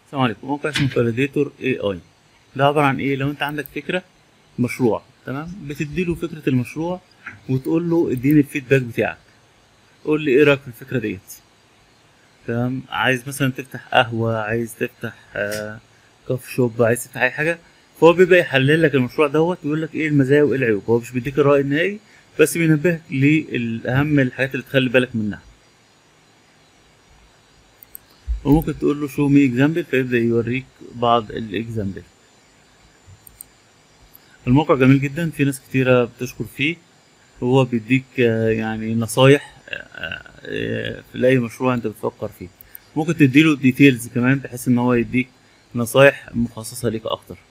السلام عليكم موقع اسمه فاليديتور اي اي ده عبارة عن ايه لو انت عندك فكرة مشروع تمام بتديله فكرة المشروع وتقول له اديني الفيدباك بتاعك قول لي ايه رايك في الفكرة ديت تمام عايز مثلا تفتح قهوة عايز تفتح آه كوفي شوب عايز تفتح اي حاجة فهو بيبقى يحلل لك المشروع دوت ويقول لك ايه المزايا وايه العيوب هو مش بيديك الرأي النهائي بس بينبهك للأهم الحاجات اللي تخلي بالك منها وممكن تقول له شو مي اكزامبل فيبدأ يوريك بعض الاكزامبل الموقع جميل جدا في ناس كتيرة بتشكر فيه هو بيديك آه، يعني نصايح آه، آه، في أي مشروع أنت بتفكر فيه ممكن تديله ديتيلز كمان بحيث إن هو يديك نصايح مخصصة ليك أكتر